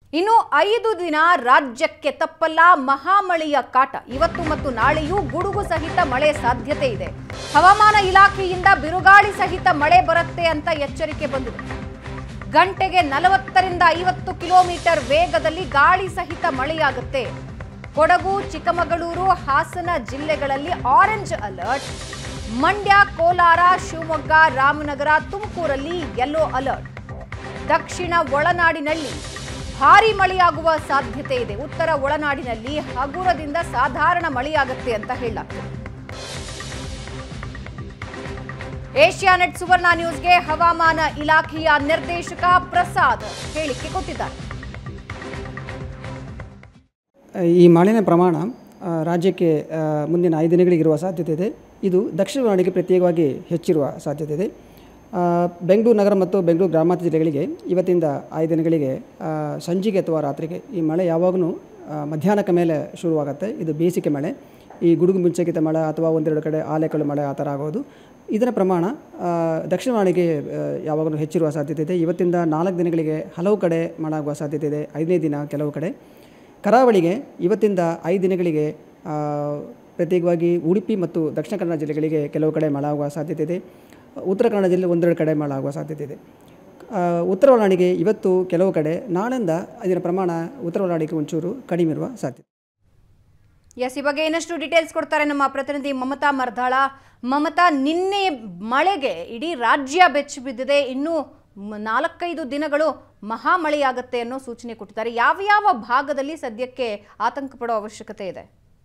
ಇನ್ನು ಐದು ದಿನ ರಾಜ್ಯಕ್ಕೆ ತಪ್ಪಲ್ಲ ಮಹಾಮಳೆಯ ಕಾಟ ಇವತ್ತು ಮತ್ತು ನಾಳೆಯೂ ಗುಡುಗು ಸಹಿತ ಮಳೆ ಸಾಧ್ಯತೆ ಇದೆ ಹವಾಮಾನ ಇಲಾಖೆಯಿಂದ ಬಿರುಗಾಳಿ ಸಹಿತ ಮಳೆ ಬರುತ್ತೆ ಅಂತ ಎಚ್ಚರಿಕೆ ಬಂದಿದೆ ಗಂಟೆಗೆ ನಲವತ್ತರಿಂದ ಐವತ್ತು ಕಿಲೋಮೀಟರ್ ವೇಗದಲ್ಲಿ ಗಾಳಿ ಸಹಿತ ಮಳೆಯಾಗುತ್ತೆ ಕೊಡಗು ಚಿಕ್ಕಮಗಳೂರು ಹಾಸನ ಜಿಲ್ಲೆಗಳಲ್ಲಿ ಆರೆಂಜ್ ಅಲರ್ಟ್ ಮಂಡ್ಯ ಕೋಲಾರ ಶಿವಮೊಗ್ಗ ರಾಮನಗರ ತುಮಕೂರಲ್ಲಿ ಯೆಲ್ಲೋ ಅಲರ್ಟ್ ದಕ್ಷಿಣ ಒಳನಾಡಿನಲ್ಲಿ ಭಾರಿ ಮಳೆಯಾಗುವ ಸಾಧ್ಯತೆ ಇದೆ ಉತ್ತರ ಒಳನಾಡಿನಲ್ಲಿ ಹಗುರದಿಂದ ಸಾಧಾರಣ ಮಳೆಯಾಗುತ್ತೆ ಅಂತ ಹೇಳಲಾಗ್ತದೆ ಏಷ್ಯಾನೆಟ್ ಸುವರ್ಣ ನ್ಯೂಸ್ಗೆ ಹವಾಮಾನ ಇಲಾಖೆಯ ನಿರ್ದೇಶಕ ಪ್ರಸಾದ್ ಹೇಳಿಕೆ ಕೊಟ್ಟಿದ್ದಾರೆ ಈ ಮಳೆಯ ಪ್ರಮಾಣ ಆ, ರಾಜ್ಯಕ್ಕೆ ಆ, ಮುಂದಿನ ಐದು ದಿನಗಳಿಗಿರುವ ಸಾಧ್ಯತೆ ಇದೆ ಇದು ದಕ್ಷಿಣ ಒಳನಾಡಿಗೆ ಪ್ರತ್ಯೇಕವಾಗಿ ಹೆಚ್ಚಿರುವ ಸಾಧ್ಯತೆ ಇದೆ ಆ, ಬೆಂಗಳೂರು ನಗರ ಮತ್ತು ಬೆಂಗಳೂರು ಗ್ರಾಮಾಂತರ ಜಿಲ್ಲೆಗಳಿಗೆ ಇವತ್ತಿಂದ ಐದು ದಿನಗಳಿಗೆ ಆ, ಸಂಜೆಗೆ ಅಥವಾ ರಾತ್ರಿಗೆ ಈ ಮಳೆ ಯಾವಾಗಲೂ ಮಧ್ಯಾಹ್ನಕ್ಕೆ ಮೇಲೆ ಶುರುವಾಗುತ್ತೆ ಇದು ಬೇಸಿಗೆ ಮಳೆ ಈ ಗುಡುಗು ಮಿಂಚಕಿತ ಮಳೆ ಅಥವಾ ಒಂದೆರಡು ಕಡೆ ಆಲೆಕಲ್ಲು ಮಳೆ ಆ ಥರ ಆಗೋದು ಇದರ ಪ್ರಮಾಣ ಆ, ದಕ್ಷಿಣ ಒಳನಾಡಿಗೆ ಆ, ಯಾವಾಗಲೂ ಹೆಚ್ಚಿರುವ ಸಾಧ್ಯತೆ ಇದೆ ಇವತ್ತಿಂದ ನಾಲ್ಕು ದಿನಗಳಿಗೆ ಹಲವು ಕಡೆ ಮಳೆ ಆಗುವ ಸಾಧ್ಯತೆ ಇದೆ ಐದನೇ ದಿನ ಕೆಲವು ಕಡೆ ಕರಾವಳಿಗೆ ಇವತ್ತಿಂದ ಐದು ದಿನಗಳಿಗೆ ಆ, ಪ್ರತ್ಯೇಕವಾಗಿ ಉಡುಪಿ ಮತ್ತು ದಕ್ಷಿಣ ಕನ್ನಡ ಜಿಲ್ಲೆಗಳಿಗೆ ಕೆಲವು ಕಡೆ ಮಳೆ ಆಗುವ ಸಾಧ್ಯತೆ ಇದೆ ಉತ್ತರ ಕನ್ನಡ ಜಿಲ್ಲೆ ಒಂದೆರಡು ಕಡೆ ಮಳೆ ಆಗುವ ಸಾಧ್ಯತೆ ಇದೆ ಆ, ಉತ್ತರ ಒಳನಾಡಿಗೆ ಇವತ್ತು ಕೆಲವು ಕಡೆ ನಾಳೆಯಿಂದ ಇದರ ಪ್ರಮಾಣ ಉತ್ತರ ಒಳನಾಡಿಗೆ ಒಂಚೂರು ಕಡಿಮೆ ಇರುವ ಸಾಧ್ಯತೆ ಎಸ್ ಈ ಬಗ್ಗೆ ಇನ್ನಷ್ಟು ಡೀಟೇಲ್ಸ್ ಕೊಡ್ತಾರೆ ನಮ್ಮ ಪ್ರತಿನಿಧಿ ಮಮತಾ ಮರ್ದಾಳ ಮಮತಾ ನಿನ್ನೆ ಮಳೆಗೆ ಇಡೀ ರಾಜ್ಯ ಬೆಚ್ಚಿ ಬಿದ್ದಿದೆ ಇನ್ನು ಮ- ನಾಲ್ಕೈದು ದಿನಗಳು ಮಹಾ ಮಳೆಯಾಗತ್ತೆ ಅನ್ನೋ ಸೂಚನೆ ಕೊಟ್ಟಿದ್ದಾರೆ ಯಾವ ಯಾವ ಭಾಗದಲ್ಲಿ ಸದ್ಯಕ್ಕೆ ಆತಂಕ ಪಡೋ ಅವಶ್ಯಕತೆ ಇದೆ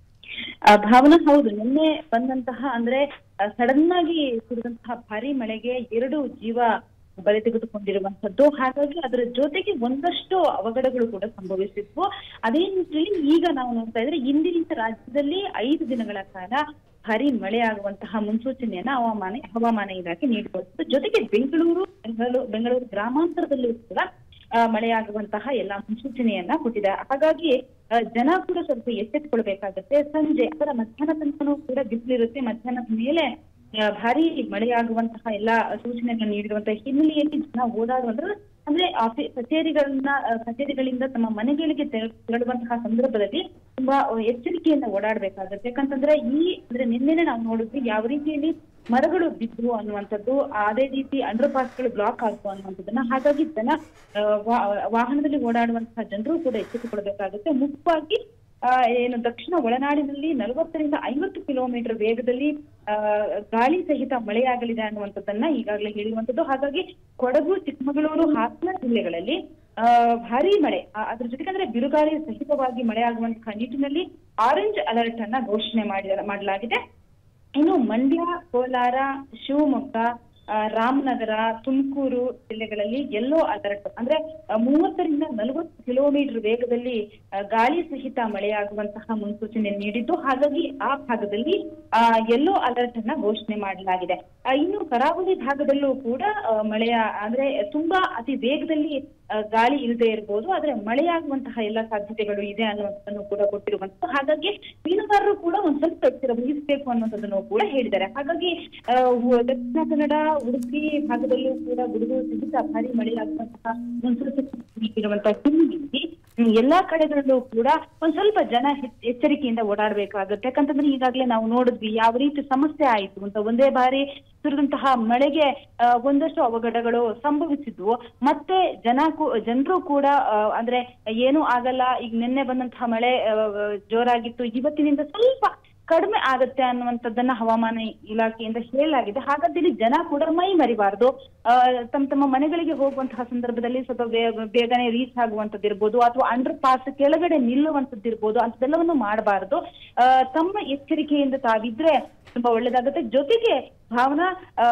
ಆ, ಭಾವನಾ ಹೌದು ನಿನ್ನೆ ಬಂದಂತಹ ಅಂದ್ರೆ ಸಡನ್ ಆಗಿ ಸುರಿದಂತಹ ಭಾರಿ ಮಳೆಗೆ ಎರಡು ಜೀವ ಬಲಿ ತೆಗೆದುಕೊಂಡಿರುವಂತದ್ದು ಹಾಗಾಗಿ ಅದರ ಜೊತೆಗೆ ಒಂದಷ್ಟು ಅವಘಡಗಳು ಕೂಡ ಸಂಭವಿಸಿದ್ವು ಅದೇ ನಿಟ್ಟಿನಲ್ಲಿ ಈಗ ನಾವು ನೋಡ್ತಾ ಇದ್ರೆ ಇಂದಿನಿಂದ ರಾಜ್ಯದಲ್ಲಿ ಐದು ದಿನಗಳ ಕಾಲ ಭಾರಿ ಮಳೆ ಆಗುವಂತಹ ಮುನ್ಸೂಚನೆಯನ್ನ ಹವಾಮಾನ ಹವಾಮಾನ ಇಲಾಖೆ ನೀಡಿರುವಂತದ್ದು ಜೊತೆಗೆ ಬೆಂಗಳೂರು ಬೆಂಗಳೂರು ಬೆಂಗಳೂರು ಗ್ರಾಮಾಂತರದಲ್ಲೂ ಕೂಡ ಆ, ಮಳೆಯಾಗುವಂತಹ ಎಲ್ಲಾ ಮುನ್ಸೂಚನೆಯನ್ನ ಕೊಟ್ಟಿದೆ ಹಾಗಾಗಿ ಆ, ಜನ ಕೂಡ ಸ್ವಲ್ಪ ಎಚ್ಚೆತ್ತುಕೊಳ್ಬೇಕಾಗತ್ತೆ ಸಂಜೆ ಅದರ ಮಧ್ಯಾಹ್ನ ತನಕನೂ ಕೂಡ ಬಿಸಿಲಿರುತ್ತೆ ಮಧ್ಯಾಹ್ನದ ಮೇಲೆ ಆ, ಭಾರಿ ಮಳೆಯಾಗುವಂತಹ ಎಲ್ಲಾ ಸೂಚನೆಗಳನ್ನ ನೀಡಿರುವಂತಹ ಹಿನ್ನೆಲೆಯಲ್ಲಿ ಜನ ಓಡಾಡುವಂತ ಅಂದ್ರೆ ಆಫೀಸ್ ಕಚೇರಿಗಳನ್ನ ಆ, ಕಚೇರಿಗಳಿಂದ ತಮ್ಮ ಮನೆಗಳಿಗೆ ತೆರ- ತೆರಳುವಂತಹ ಸಂದರ್ಭದಲ್ಲಿ ತುಂಬಾ ಎಚ್ಚರಿಕೆಯಿಂದ ಓಡಾಡ್ಬೇಕಾಗತ್ತೆ ಯಾಕಂತಂದ್ರೆ ಈ ಅಂದ್ರೆ ನಿನ್ನೆನೆ ನಾವು ನೋಡಿದ್ವಿ ಯಾವ ರೀತಿಯಲ್ಲಿ ಮರಗಳು ಬಿದ್ದು ಅನ್ನುವಂಥದ್ದು ಅದೇ ರೀತಿ ಅಂಡರ್ ಪಾಸ್ಗಳು ಬ್ಲಾಕ್ ಆಗುವ ಅನ್ನುವಂಥದ್ದನ್ನ ಹಾಗಾಗಿ ಜನ ಆ, ವಾ- ವಾಹನದಲ್ಲಿ ಓಡಾಡುವಂತಹ ಜನರು ಕೂಡ ಎಚ್ಚೆತ್ತುಕೊಳ್ಬೇಕಾಗುತ್ತೆ ಮುಖ್ಯವಾಗಿ ಆ, ಏನು ದಕ್ಷಿಣ ಒಳನಾಡಿನಲ್ಲಿ ನಲವತ್ತರಿಂದ ಐವತ್ತು ಕಿಲೋಮೀಟರ್ ವೇಗದಲ್ಲಿ ಆ, ಗಾಳಿ ಸಹಿತ ಮಳೆಯಾಗಲಿದೆ ಅನ್ನುವಂಥದ್ದನ್ನ ಈಗಾಗಲೇ ಹೇಳಿರುವಂತದ್ದು ಹಾಗಾಗಿ ಕೊಡಗು ಚಿಕ್ಕಮಗಳೂರು ಹಾಸನ ಜಿಲ್ಲೆಗಳಲ್ಲಿ ಆ, ಭಾರಿ ಮಳೆ ಆ, ಅದ್ರ ಜೊತೆಗೆ ಅಂದ್ರೆ ಬಿರುಗಾಳಿ ಸಹಿತವಾಗಿ ಮಳೆ ಆಗುವಂತಹ ನಿಟ್ಟಿನಲ್ಲಿ ಆರೆಂಜ್ ಅಲರ್ಟ್ ಅನ್ನ ಘೋಷಣೆ ಮಾಡಿ ಮಾಡಲಾಗಿದೆ ಇನ್ನು ಮಂಡ್ಯ ಕೋಲಾರ ಶಿವಮೊಗ್ಗ ಆ, ರಾಮನಗರ ತುಮಕೂರು ಜಿಲ್ಲೆಗಳಲ್ಲಿ ಯೆಲ್ಲೋ ಅಲರ್ಟ್ ಅಂದ್ರೆ ಆ, ಮೂವತ್ತರಿಂದ ನಲವತ್ತು ಕಿಲೋಮೀಟರ್ ವೇಗದಲ್ಲಿ ಆ, ಗಾಳಿ ಸಹಿತ ಮಳೆಯಾಗುವಂತಹ ಮುನ್ಸೂಚನೆ ನೀಡಿದ್ದು ಹಾಗಾಗಿ ಆ ಭಾಗದಲ್ಲಿ ಯೆಲ್ಲೋ ಅಲರ್ಟ್ ಅನ್ನ ಘೋಷಣೆ ಮಾಡಲಾಗಿದೆ ಆ, ಇನ್ನು ಕರಾವಳಿ ಭಾಗದಲ್ಲೂ ಕೂಡ ಆ, ಮಳೆಯ ಅಂದ್ರೆ ತುಂಬಾ ಅತಿ ವೇಗದಲ್ಲಿ ಆ, ಗಾಳಿ ಇಲ್ಲದೆ ಇರಬಹುದು ಆದ್ರೆ ಮಳೆಯಾಗುವಂತಹ ಎಲ್ಲ ಸಾಧ್ಯತೆಗಳು ಇದೆ ಅನ್ನುವಂಥದ್ದನ್ನು ಕೂಡ ಕೊಟ್ಟಿರುವಂತದ್ದು ಹಾಗಾಗಿ ಮೀನುಗಾರರು ಕೂಡ ಒಂದ್ ಸ್ವಲ್ಪ ಎಚ್ಚರ ವಹಿಸಬೇಕು ಅನ್ನುವಂಥದ್ದನ್ನು ಕೂಡ ಹೇಳಿದ್ದಾರೆ ಹಾಗಾಗಿ ಆ, ಉ- ದಕ್ಷಿಣ ಕನ್ನಡ ಉಡುಪಿ ಭಾಗದಲ್ಲೂ ಕೂಡ ಗುಡುಗು ಸಹಿತ ಭಾರಿ ಮಳೆಯಾಗುವಂತಹ ಮುನ್ಸೂಚನೆ ನೀಡಿರುವಂತಹ ಹಿನ್ನೆಲೆಯಲ್ಲಿ ಹ್ಮ್, ಎಲ್ಲಾ ಕಡೆಗಳಲ್ಲೂ ಕೂಡ ಒಂದ್ ಸ್ವಲ್ಪ ಜನ ಹೆಚ್- ಎಚ್ಚರಿಕೆಯಿಂದ ಓಡಾಡ್ಬೇಕಾಗುತ್ತೆ ಯಾಕಂತಂದ್ರೆ ಈಗಾಗಲೇ ನಾವು ನೋಡಿದ್ವಿ ಯಾವ ರೀತಿ ಸಮಸ್ಯೆ ಆಯ್ತು ಅಂತ ಒಂದೇ ಬಾರಿ ಸುರಿದಂತಹ ಮಳೆಗೆ ಆ, ಒಂದಷ್ಟು ಅವಘಡಗಳು ಸಂಭವಿಸಿದ್ವು ಮತ್ತೆ ಜನ ಜನರು ಕೂಡ ಆ, ಅಂದ್ರೆ ಏನೂ ಆಗಲ್ಲ ಈಗ ನಿನ್ನೆ ಬಂದಂತಹ ಮಳೆ ಆ, ಜೋರಾಗಿತ್ತು ಇವತ್ತಿನಿಂದ ಸ್ವಲ್ಪ ಕಡಿಮೆ ಆಗತ್ತೆ ಅನ್ನುವಂಥದ್ದನ್ನ ಹವಾಮಾನ ಇಲಾಖೆಯಿಂದ ಹೇಳಲಾಗಿದೆ ಹಾಗಾದ್ರೆ ಇಲ್ಲಿ ಜನ ಕೂಡ ಮೈ ಮರಿಬಾರ್ದು ಆ, ತಮ್ಮ ತಮ್ಮ ಮನೆಗಳಿಗೆ ಹೋಗುವಂತಹ ಸಂದರ್ಭದಲ್ಲಿ ಸ್ವಲ್ಪ ಬೇ- ಬೇಗನೆ ರೀಚ್ ಆಗುವಂತದ್ದು ಇರ್ಬೋದು ಅಥವಾ ಅಂಡರ್ ಪಾಸ್ ಕೆಳಗಡೆ ನಿಲ್ಲುವಂತದ್ದು ಇರ್ಬೋದು ಅಂತೆಲ್ಲವನ್ನು ಮಾಡಬಾರ್ದು ಆ, ತಮ್ಮ ಎಚ್ಚರಿಕೆಯಿಂದ ತಾವಿದ್ರೆ ತುಂಬಾ ಒಳ್ಳೇದಾಗುತ್ತೆ ಜೊತೆಗೆ ಭಾವನಾ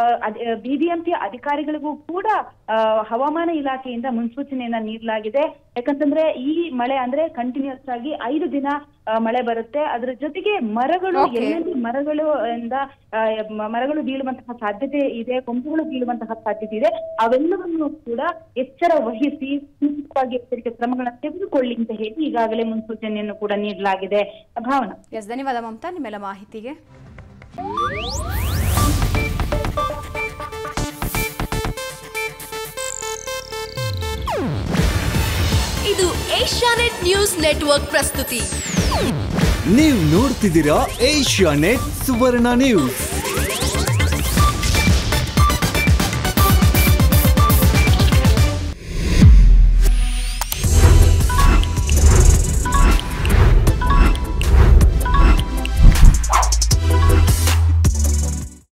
ಬಿಬಿಎಂಪಿ ಅಧಿಕಾರಿಗಳಿಗೂ ಕೂಡ ಆ, ಹವಾಮಾನ ಇಲಾಖೆಯಿಂದ ಮುನ್ಸೂಚನೆಯನ್ನ ನೀಡಲಾಗಿದೆ ಯಾಕಂತಂದ್ರೆ ಈ ಮಳೆ ಅಂದ್ರೆ ಕಂಟಿನ್ಯೂಸ್ ಆಗಿ ಐದು ದಿನ ಆ, ಮಳೆ ಬರುತ್ತೆ ಅದ್ರ ಜೊತೆಗೆ ಮರಗಳು Okay. ಎಲ್ಲೆಲ್ಲಿ ಮರಗಳು ಇಂದ ಆ, ಮ- ಮರಗಳು ಬೀಳುವಂತಹ ಸಾಧ್ಯತೆ ಇದೆ ಕೊಂಬುಗಳು ಬೀಳುವಂತಹ ಸಾಧ್ಯತೆ ಇದೆ ಅವೆಲ್ಲವನ್ನು ಕೂಡ ಎಚ್ಚರ ವಹಿಸಿ ಸೂಕ್ತವಾಗಿ ಎಚ್ಚರಿಕೆ ಕ್ರಮಗಳನ್ನು ತೆಗೆದುಕೊಳ್ಳಿ ಅಂತ ಹೇಳಿ ಈಗಾಗಲೇ ಮುನ್ಸೂಚನೆಯನ್ನು ಕೂಡ ನೀಡಲಾಗಿದೆ ಭಾವನಾ ಎಸ್ ಧನ್ಯವಾದ ಮಮತಾ ನಿಮ್ಮೆಲ್ಲ ಮಾಹಿತಿಗೆ ಇದು ಏಷ್ಯಾನೆಟ್ ನ್ಯೂಸ್ ನೆಟ್ವರ್ಕ್ ಪ್ರಸ್ತುತಿ ನೀವು ನೋಡ್ತಿದ್ದೀರಾ ಏಷ್ಯಾ ನೆಟ್ ಸುವರ್ಣ ನ್ಯೂಸ್